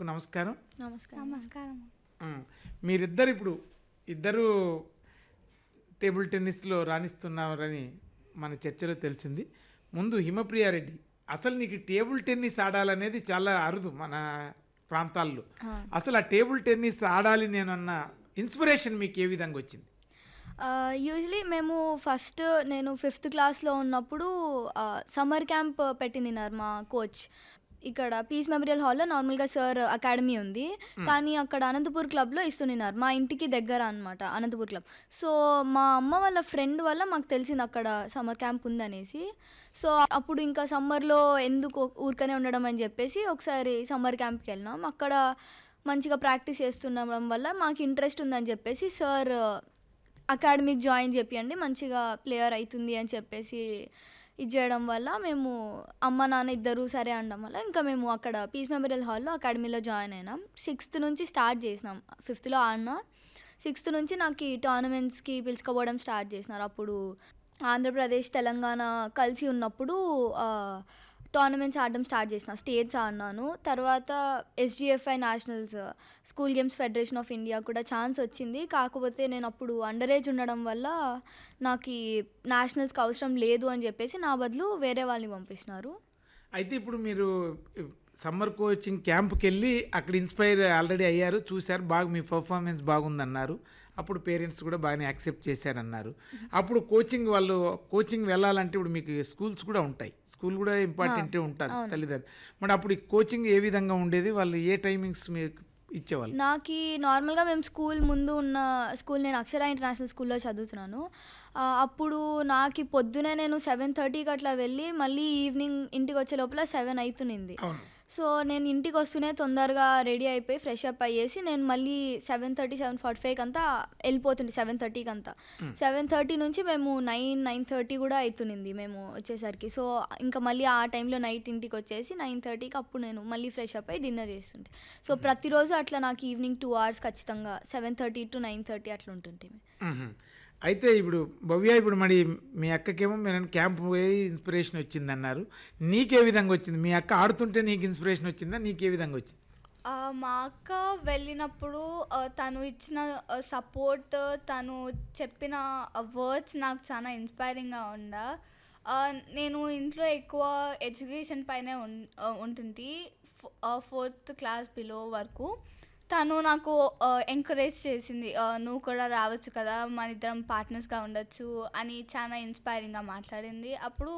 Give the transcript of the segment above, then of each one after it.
గారికి నమస్కారం నమస్కారం నమస్కారం ఉమ్, మీరిద్దరు ఇప్పుడు ఇద్దరు టేబుల్ టెన్నిస్లో రాణిస్తున్నారని మన చర్చలో తెలిసింది ముందు హిమప్రియారెడ్డి అసలు నీకు టేబుల్ టెన్నిస్ ఆడాలనేది చాలా అరుదు మన ప్రాంతాల్లో అసలు ఆ టేబుల్ టెన్నిస్ ఆడాలి నేనన్న ఇన్స్పిరేషన్ మీకు ఏ విధంగా వచ్చింది యూజువలీ మేము ఫస్ట్ నేను ఫిఫ్త్ క్లాస్లో ఉన్నప్పుడు సమ్మర్ క్యాంప్ పెట్టినారు మా కోచ్ ఇక్కడ పీస్ మెమోరియల్ హాల్లో నార్మల్గా సార్ అకాడమీ ఉంది కానీ అక్కడ అనంతపూర్ క్లబ్లో ఇస్తున్నారు మా ఇంటికి దగ్గర అనమాట అనంతపూర్ క్లబ్ సో మా అమ్మ వాళ్ళ ఫ్రెండ్ వల్ల మాకు తెలిసింది అక్కడ సమ్మర్ క్యాంప్ ఉందనేసి సో అప్పుడు ఇంకా సమ్మర్లో ఎందుకు ఊరికనే ఉండడం అని చెప్పేసి ఒకసారి సమ్మర్ క్యాంప్కి వెళ్ళినాం అక్కడ మంచిగా ప్రాక్టీస్ చేస్తుండడం వల్ల మాకు ఇంట్రెస్ట్ ఉందని చెప్పేసి సార్ అకాడమిక్ జాయిన్ చేపియండి మంచిగా ప్లేయర్ అవుతుంది అని చెప్పేసి ఇది చేయడం వల్ల మేము అమ్మ నాన్న ఇద్దరు సరే అనడం వల్ల ఇంకా మేము అక్కడ పీస్ మెమోరియల్ హాల్లో అకాడమీలో జాయిన్ అయినాం సిక్స్త్ నుంచి స్టార్ట్ చేసినాం ఫిఫ్త్లో ఆడినా సిక్స్త్ నుంచి నాకు ఈ టోర్నమెంట్స్కి పిలుచుకోవడం స్టార్ట్ చేసినారు అప్పుడు ఆంధ్రప్రదేశ్ తెలంగాణ కలిసి ఉన్నప్పుడు టోర్నమెంట్స్ ఆడడం స్టార్ట్ చేసిన స్టేట్స్ ఆడినాను తర్వాత SGFI nationals school games federation of India కూడా ఛాన్స్ వచ్చింది కాకపోతే నేను అప్పుడు అండర్ ఏజ్ ఉండడం వల్ల నాకు ఈ నేషనల్స్కి అవసరం లేదు అని చెప్పేసి నా బదులు వేరే వాళ్ళని పంపించినారు అయితే ఇప్పుడు మీరు సమ్మర్ కోచింగ్ క్యాంప్కి వెళ్ళి అక్కడ ఇన్స్పైర్ ఆల్రెడీ అయ్యారు చూశారు బాగా మీ పర్ఫార్మెన్స్ బాగుందన్నారు అప్పుడు పేరెంట్స్ కూడా బాగానే యాక్సెప్ట్ చేశారన్నారు అప్పుడు కోచింగ్ వాళ్ళు కోచింగ్ వెళ్ళాలంటే ఇప్పుడు మీకు స్కూల్స్ కూడా ఉంటాయి స్కూల్ కూడా ఇంపార్టెంటే ఉంటుంది తల్లిదండ్రులు మరి అప్పుడు ఈ కోచింగ్ ఏ విధంగా ఉండేది వాళ్ళు ఏ టైమింగ్స్ మీకు ఇచ్చేవాళ్ళు నాకు నార్మల్గా మేము స్కూల్ ముందు ఉన్న స్కూల్ నేను అక్షర ఇంటర్నేషనల్ స్కూల్లో చదువుతున్నాను ఆ, అప్పుడు నాకు పొద్దునే నేను సెవెన్ థర్టీకి అట్లా వెళ్ళి మళ్ళీ ఈవినింగ్ ఇంటికి వచ్చే లోపల సెవెన్ అవుతునింది అవును సో నేను ఇంటికి వస్తూనే తొందరగా రెడీ అయిపోయి ఫ్రెష్ అప్ అయ్యేసి నేను మళ్ళీ సెవెన్ థర్టీ సెవెన్ ఫార్టీ ఫైవ్కి అంతా వెళ్ళిపోతుండే సెవెన్ థర్టీకి అంతా సెవెన్ థర్టీ నుంచి మేము నైన్ నైన్ థర్టీ కూడా అవుతునింది మేము వచ్చేసరికి సో ఇంకా మళ్ళీ ఆ టైంలో నైట్ ఇంటికి వచ్చేసి నైన్ థర్టీకి అప్పుడు నేను మళ్ళీ ఫ్రెష్ అప్ అయ్యి డిన్నర్ చేస్తుంటే సో ప్రతిరోజు అట్లా నాకు ఈవినింగ్ టూ అవర్స్ ఖచ్చితంగా seven thirty to nine thirty అట్లా ఉంటుంటే మ్మ్. అయితే ఇప్పుడు భవ్య ఇప్పుడు మరి మీ అక్కకేమో నేను క్యాంప్ పోయి ఇన్స్పిరేషన్ వచ్చిందన్నారు నీకే విధంగా వచ్చింది మీ అక్క ఆడుతుంటే నీకు ఇన్స్పిరేషన్ వచ్చిందా నీకే విధంగా వచ్చింది ఆ, మా అక్క వెళ్ళినప్పుడు ఆ, తను ఇచ్చిన సపోర్ట్ తను చెప్పిన వర్డ్స్ నాకు చాలా ఇన్స్పైరింగ్గా ఉండ ఆ, నేను ఇంట్లో ఎక్కువ ఎడ్యుకేషన్ పైనే ఉన్ ఆ, ఉంటుంటి ఫోర్త్ క్లాస్ బిలో వరకు తను నాకు ఎంకరేజ్ చేసింది ఆ, నువ్వు కూడా రావచ్చు కదా మన ఇద్దరం పార్ట్నర్స్గా ఉండొచ్చు అని చాలా ఇన్స్పైరింగ్గా మాట్లాడింది అప్పుడు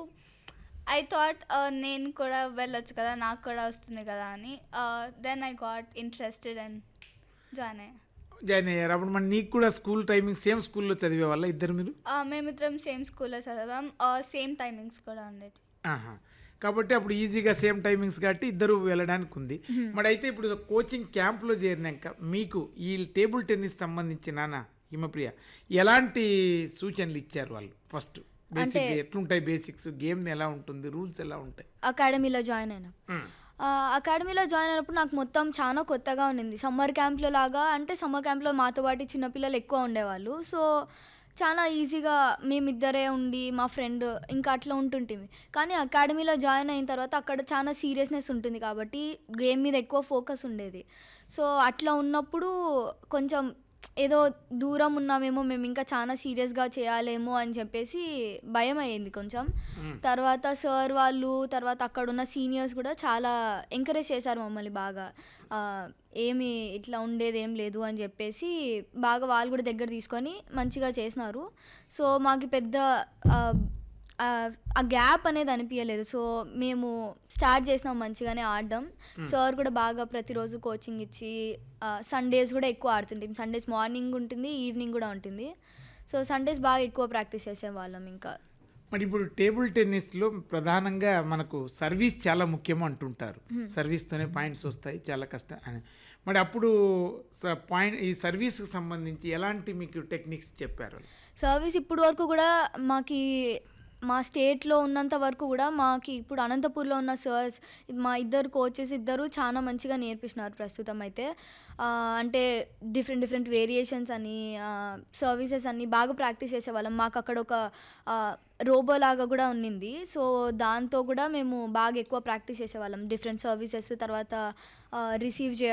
ఐ థాట్ నేను కూడా వెళ్ళొచ్చు కదా నాకు కూడా వస్తుంది కదా అని then I got interested and join అయ్యా జాయిన్ అయ్యారు అప్పుడు మరి నీకు కూడా స్కూల్ టైమింగ్ సేమ్ స్కూల్లో చదివే వాళ్ళ ఇద్దరు మీరు Uh, మేమిద్దరం సేమ్ స్కూల్లో చదివాం సేమ్ టైమింగ్స్ కూడా ఉండేవి ఆహా కాబట్టి అప్పుడు ఈజీగా సేమ్ టైమింగ్స్ కాబట్టి ఇద్దరు వెళ్ళడానికి ఉంది మరి అయితే ఇప్పుడు కోచింగ్ క్యాంప్లో చేరినాక మీకు ఈ టేబుల్ టెన్నిస్ సంబంధించిన హిమప్రియ ఎలాంటి సూచనలు ఇచ్చారు వాళ్ళు ఫస్ట్ బేసిక్ ఎట్లుంటాయి బేసిక్స్ గేమ్ ఎలా ఉంటుంది రూల్స్ ఎలా ఉంటాయి అకాడమీలో జాయిన్ అయినా మ్మ్. ఆ, అకాడమీలో జాయిన్ అయినప్పుడు నాకు మొత్తం చాలా కొత్తగా ఉండింది సమ్మర్ క్యాంప్లో లాగా అంటే సమ్మర్ క్యాంప్లో మాతో పాటు చిన్నపిల్లలు ఎక్కువ ఉండేవాళ్ళు సో చాలా ఈజీగా మేమిద్దరే ఉండి మా ఫ్రెండ్ ఇంకా అట్లా ఉంటుంటిమి కానీ అకాడమీలో జాయిన్ అయిన తర్వాత అక్కడ చాలా సీరియస్నెస్ ఉంటుంది కాబట్టి గేమ్ మీద ఎక్కువ ఫోకస్ ఉండేది సో అట్లా ఉన్నప్పుడు కొంచెం ఏదో దూరం ఉన్నామేమో మేము ఇంకా చాలా సీరియస్గా చేయాలేమో అని చెప్పేసి భయం అయ్యింది కొంచెం తర్వాత సార్ వాళ్ళు తర్వాత అక్కడ ఉన్న సీనియర్స్ కూడా చాలా ఎంకరేజ్ చేశారు మమ్మల్ని బాగా ఆ, ఏమి ఇట్లా ఉండేది ఏం లేదు అని చెప్పేసి బాగా వాళ్ళు కూడా దగ్గర తీసుకొని మంచిగా చేసినారు సో మాకు పెద్ద ఆ, ఆ, ఆ గ్యాప్ అనేది అనిపించలేదు సో మేము స్టార్ట్ చేసినాం మంచిగానే ఆడడం సార్ కూడా బాగా ప్రతిరోజు కోచింగ్ ఇచ్చి సండేస్ కూడా ఎక్కువ ఆడుతుంటాం సండేస్ మార్నింగ్ ఉంటుంది ఈవినింగ్ కూడా ఉంటుంది సో సండేస్ బాగా ఎక్కువ ప్రాక్టీస్ చేసేవాళ్ళం ఇంకా మరి ఇప్పుడు టేబుల్ టెన్నిస్లో ప్రధానంగా మనకు సర్వీస్ చాలా ముఖ్యం అంటుంటారు సర్వీస్తోనే పాయింట్స్ వస్తాయి చాలా కష్టం అని మరి అప్పుడు పాయింట్ ఈ సర్వీస్కి సంబంధించి ఎలాంటి మీకు టెక్నిక్స్ చెప్పారు సర్వీస్ ఇప్పుడు వరకు కూడా మాకి మా స్టేట్లో ఉన్నంత వరకు కూడా మాకి ఇప్పుడు అనంతపూర్లో ఉన్న సర్స్ మా ఇద్దరు కోచెస్ ఇద్దరు చాలా మంచిగా నేర్పిస్తున్నారు ప్రస్తుతం అయితే ఆ, అంటే డిఫరెంట్ డిఫరెంట్ వేరియేషన్స్ అని సర్వీసెస్ అన్ని బాగా ప్రాక్టీస్ చేసేవాళ్ళం మాకు అక్కడ ఒక రోబో లాగా కూడా ఉన్నింది సో దాంతో కూడా మేము బాగా ఎక్కువ ప్రాక్టీస్ చేసేవాళ్ళం డిఫరెంట్ సర్వీసెస్ తర్వాత రిసీవ్ చే